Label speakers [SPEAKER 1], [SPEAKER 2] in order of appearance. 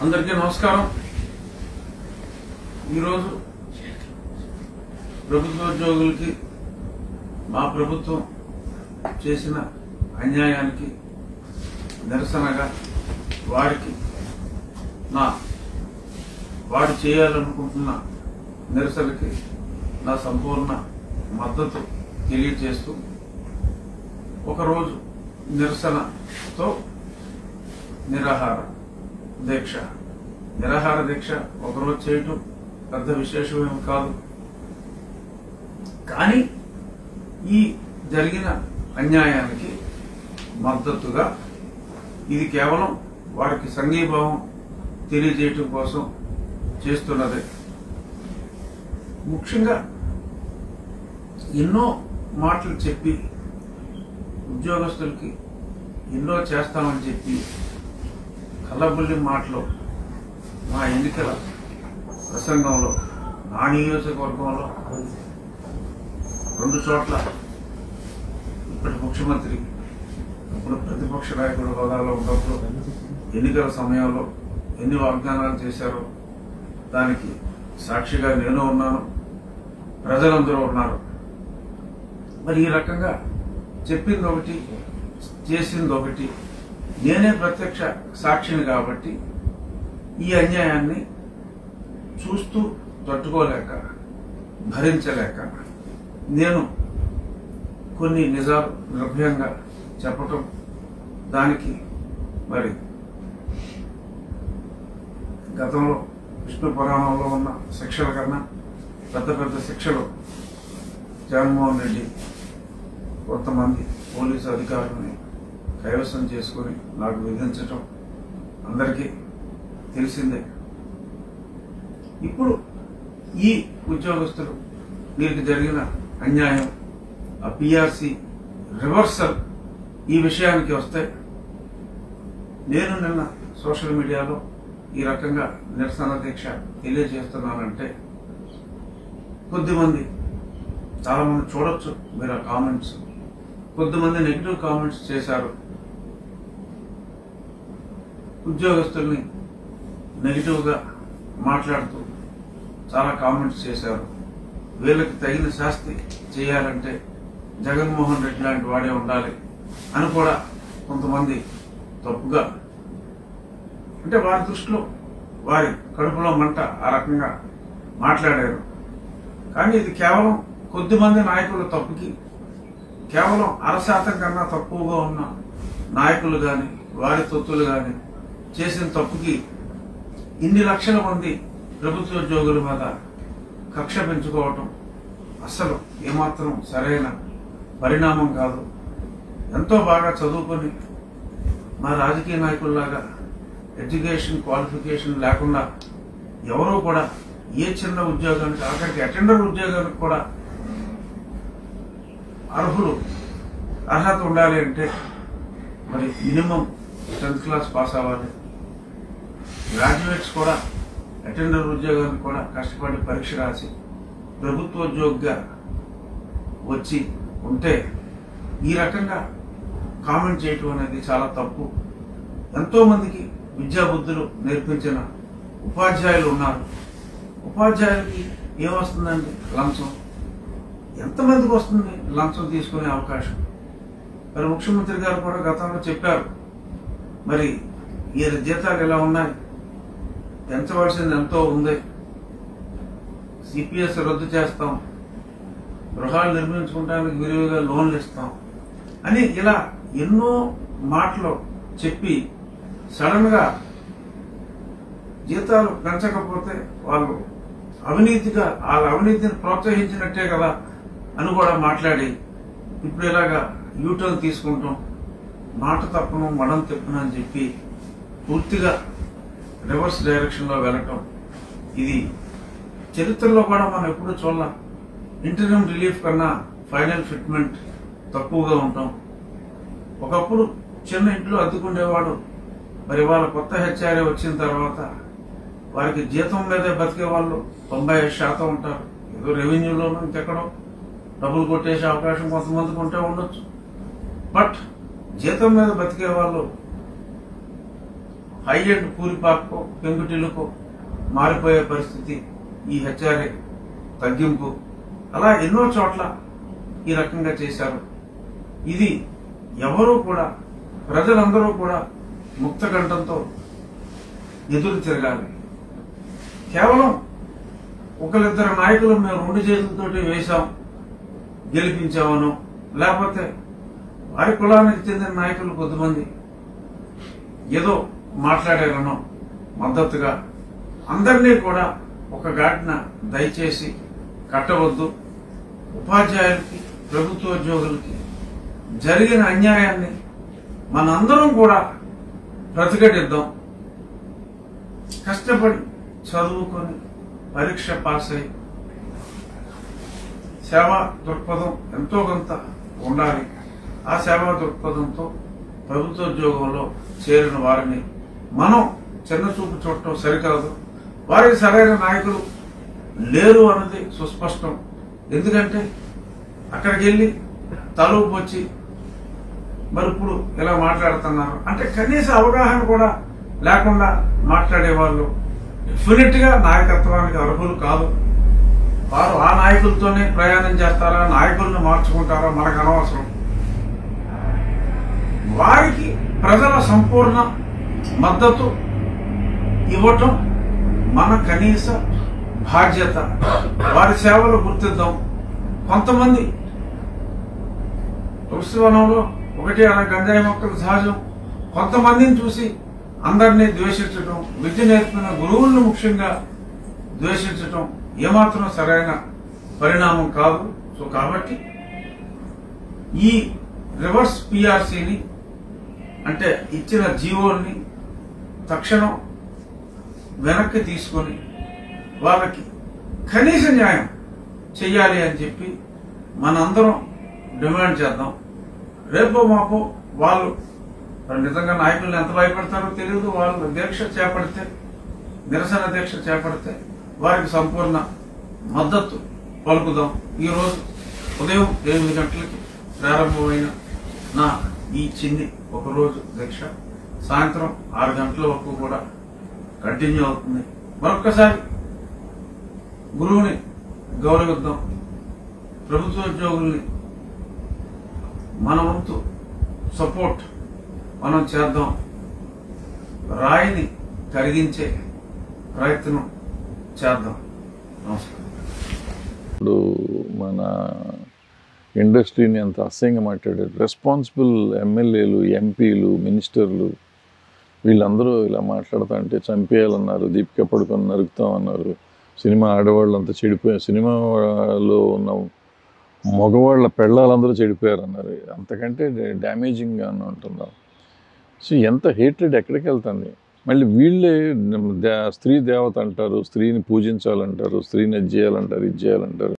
[SPEAKER 1] అందరికీ నమస్కారం ఈరోజు ప్రభుత్వ ఉద్యోగులకి మా ప్రభుత్వం చేసిన అన్యాయానికి నిరసనగా వారికి నా వారు చేయాలనుకుంటున్న నిరసనకి నా సంపూర్ణ మద్దతు తెలియజేస్తూ ఒకరోజు నిరసనతో నిరాహార దీక్ష నిరాహార దీక్ష ఒకరోజు చేయటం పెద్ద విశేషమేమి కాదు కానీ ఈ జరిగిన అన్యాయానికి మద్దతుగా ఇది కేవలం వారికి సంఘీభావం తెలియజేయటం కోసం చేస్తున్నదే ముఖ్యంగా ఎన్నో మాటలు చెప్పి ఉద్యోగస్తులకి ఎన్నో చేస్తామని చెప్పి కల్లబుల్లి మాటలు మా ఎన్నికల ప్రసంగంలో నా నియోజకవర్గంలో రెండు చోట్ల ఇప్పటి ముఖ్యమంత్రి ఇప్పుడు ప్రతిపక్ష నాయకుడు హోదాలో ఉన్నప్పుడు ఎన్నికల సమయంలో ఎన్ని వాగ్దానాలు చేశారో దానికి సాక్షిగా నేను ఉన్నాను ప్రజలందరూ ఉన్నారు మరి ఈ రకంగా చెప్పింది ఒకటి చేసింది ఒకటి నేనే ప్రత్యక్ష సాక్షిని కాబట్టి ఈ అన్యాయాన్ని చూస్తూ తట్టుకోలేక భరించలేక నేను కొన్ని నిజాలు నిర్భయంగా చెప్పటం దానికి మరి గతంలో విష్ణు పురాణంలో ఉన్న శిక్షల కన్నా పెద్ద పెద్ద శిక్షలు జగన్మోహన్ రెడ్డి కొంతమంది పోలీసు అధికారులని కైవసం చేసుకుని నాకు విధించటం అందరికీ తెలిసిందే ఇప్పుడు ఈ ఉద్యోగస్తులు వీరికి జరిగిన అన్యాయం ఆ పిఆర్సి రివర్సల్ ఈ విషయానికి వస్తే నేను నిన్న సోషల్ మీడియాలో ఈ రకంగా నిరసన దీక్ష తెలియజేస్తున్నానంటే కొద్దిమంది చాలా మంది చూడొచ్చు మీరు ఆ కామెంట్స్ కొద్దిమంది నెగిటివ్ కామెంట్స్ చేశారు ఉద్యోగస్తుల్ని నెగిటివ్ గా మాట్లాడుతూ చాలా కామెంట్స్ చేశారు వీళ్ళకి తగిన శాస్తి చేయాలంటే జగన్మోహన్ రెడ్డి లాంటి వాడే ఉండాలి అని కూడా కొంతమంది తప్పుగా అంటే వారి దృష్టిలో వారి కడుపులో మంట ఆ రకంగా మాట్లాడారు కానీ ఇది కేవలం కొద్దిమంది నాయకుల తప్పుకి కేవలం అరశాతం కన్నా తక్కువగా ఉన్న నాయకులు గాని వారి తొత్తులు గాని చేసిన తప్పుకి ఇన్ని లక్షల మంది ప్రభుత్వ ఉద్యోగుల మీద కక్ష పెంచుకోవటం అస్సలు ఏమాత్రం సరైన పరిణామం కాదు ఎంతో బాగా చదువుకొని మా రాజకీయ నాయకుల్లాగా ఎడ్యుకేషన్ క్వాలిఫికేషన్ లేకుండా ఎవరూ కూడా ఏ చిన్న ఉద్యోగానికి ఆఖరికి అటెండర్ ఉద్యోగానికి కూడా అర్హులు అర్హత ఉండాలి అంటే మరి మినిమం టెన్త్ క్లాస్ పాస్ అవ్వాలి గ్రాడ్యుయేట్స్ కూడా అటెండర్ ఉద్యోగానికి కూడా కష్టపడి పరీక్ష రాసి ప్రభుత్వ ఉద్యోగిగా వచ్చి ఉంటే ఈ రకంగా కామెంట్ చేయటం అనేది చాలా తప్పు ఎంతో మందికి విద్యా బుద్ధులు నేర్పించిన ఉపాధ్యాయులు ఉన్నారు ఉపాధ్యాయులకి ఏమొస్తుందండి లంచం ఎంతమందికి వస్తుంది లంచం తీసుకునే అవకాశం మరి ముఖ్యమంత్రి గారు కూడా గతంలో చెప్పారు మరి ఈ జీతాలు ఎలా ఉన్నాయి పెంచవలసింది ఎంతో ఉంది సిపిఎస్ రద్దు చేస్తాం గృహాలు నిర్మించుకోవడానికి విరివిగా లోన్లు ఇస్తాం అని ఇలా ఎన్నో మాటలు చెప్పి సడన్ గా జీతాలు పెంచకపోతే వాళ్ళు అవినీతిగా వాళ్ళ అవినీతిని ప్రోత్సహించినట్టే కదా అని కూడా మాట్లాడి ఇప్పుడు ఇలాగా యూటర్న్ తీసుకుంటాం మాట తప్పను మడం తిప్పను అని చెప్పి పూర్తిగా రివర్స్ డైరెక్షన్ లో వెళ్ళటం ఇది చరిత్రలో కూడా మనం ఎప్పుడు చూడాల ఇంటర్నమ్ రిలీఫ్ కన్నా ఫైనల్ ఫిట్మెంట్ తక్కువగా ఉంటాం ఒకప్పుడు చిన్న ఇంట్లో అద్దుకుండేవాడు మరి వాళ్ళ కొత్త హెచ్ఆర్ఏ వచ్చిన తర్వాత వారికి జీతం మీదే బతికే వాళ్ళు తొంభై ఐదు శాతం ఉంటారు ఏదో రెవెన్యూలోనూ ఇంకెక్కడో డబ్బులు కొట్టేసే అవకాశం కొంతమందికి ఉంటే ఉండొచ్చు బట్ జీతం మీద బతికే వాళ్ళు హై ఎండ్ కూలిపాకో పెంకుటిల్లుకో మారిపోయే పరిస్థితి ఈ హెచ్ఆర్ఏ తగ్గింపు అలా ఎన్నో చోట్ల ఈ రకంగా చేశారు ఇది ఎవరూ కూడా ప్రజలందరూ కూడా ముక్త కంఠంతో ఎదురు తిరగాలి కేవలం ఒకరిద్దరు నాయకులు మేము రెండు చేతులతోటి వేశాం గెలిపించామను లేకపోతే వారి కులానికి చెందిన నాయకులు కొద్దిమంది ఏదో మాట్లాడారనో మద్దతుగా అందరినీ కూడా ఒక ఘాటిన దయచేసి కట్టవద్దు ఉపాధ్యాయులకి ప్రభుత్వోద్యోగులకి జరిగిన అన్యాయాన్ని మనందరం కూడా ప్రతిఘటిద్దాం కష్టపడి చదువుకొని పరీక్ష పాస్ అయి సేవా దృక్పథం ఎంతో కొంత ఉండాలి ఆ సేవా దృక్పథంతో ప్రభుత్వోద్యోగంలో చేరిన వారిని మనం చిన్న చూపు చూడటం సరికాదు వారికి సరైన నాయకులు లేరు అన్నది సుస్పష్టం ఎందుకంటే అక్కడికి వెళ్ళి తలుపు వచ్చి మరి ఇప్పుడు ఇలా మాట్లాడుతున్నారు అంటే కనీస అవగాహన కూడా లేకుండా మాట్లాడే వాళ్ళు డెఫినెట్ గా నాయకత్వానికి అర్హులు కాదు వారు ఆ నాయకులతోనే ప్రయాణం చేస్తారా నాయకుల్ని మార్చుకుంటారా మనకు అనవసరం వారికి ప్రజల సంపూర్ణ మద్దతు ఇవ్వటం మన కనీస బాధ్యత వారి సేవలు గుర్తిద్దాం కొంతమంది తులసివనంలో ఒకటి అలా గంజాయి మొక్కలు సహజం కొంతమందిని చూసి అందరినీ ద్వేషించటం విద్య నేర్పిన గురువులను ముఖ్యంగా ద్వేషించటం ఏమాత్రం సరైన పరిణామం కాదు సో కాబట్టి ఈ రివర్స్ పిఆర్సీని అంటే ఇచ్చిన జీవోల్ని తక్షణం వెనక్కి తీసుకొని వాళ్ళకి కనీస న్యాయం చెయ్యాలి అని చెప్పి మనందరం డిమాండ్ చేద్దాం రేపో మాపో వాళ్ళు మరి నిజంగా నాయకులను ఎంత భయపడతారో తెలియదు వాళ్ళు దీక్ష చేపడితే నిరసన దీక్ష చేపడితే వారికి సంపూర్ణ మద్దతు పలుకుదాం ఈరోజు ఉదయం ఎనిమిది గంటలకి ప్రారంభమైన నా ఈ చిన్ని ఒకరోజు దీక్ష సాయంత్రం ఆరు గంటల వరకు కూడా కంటిన్యూ అవుతుంది మరొక్కసారి గురువుని గౌరవిద్దాం ప్రభుత్వోద్యోగుల్ని మన వంతు సపోర్ట్ మనం చేద్దాం రాయిని కరిగించే ప్రయత్నం చేద్దాం నమస్కారం
[SPEAKER 2] ఇప్పుడు మన ఇండస్ట్రీని అంత అసహ్యంగా మాట్లాడారు రెస్పాన్సిబుల్ ఎమ్మెల్యేలు ఎంపీలు మినిస్టర్లు వీళ్ళందరూ ఇలా మాట్లాడుతా అంటే చంపేయాలన్నారు దీపిక పడుకొని నరుకుతామన్నారు సినిమా ఆడవాళ్ళు అంతా చెడిపోయారు సినిమాలో ఉన్న మగవాళ్ళ పెళ్ళాలందరూ చెడిపోయారు అన్నారు అంతకంటే డ్యామేజింగ్గా ఉంటున్నాం సో ఎంత హేట్రెడ్ ఎక్కడికి వెళ్తుంది మళ్ళీ వీళ్ళే దే- స్త్రీ దేవత అంటారు స్త్రీని పూజించాలంటారు స్త్రీని అది చేయాలంటారు ఇది చేయాలంటారు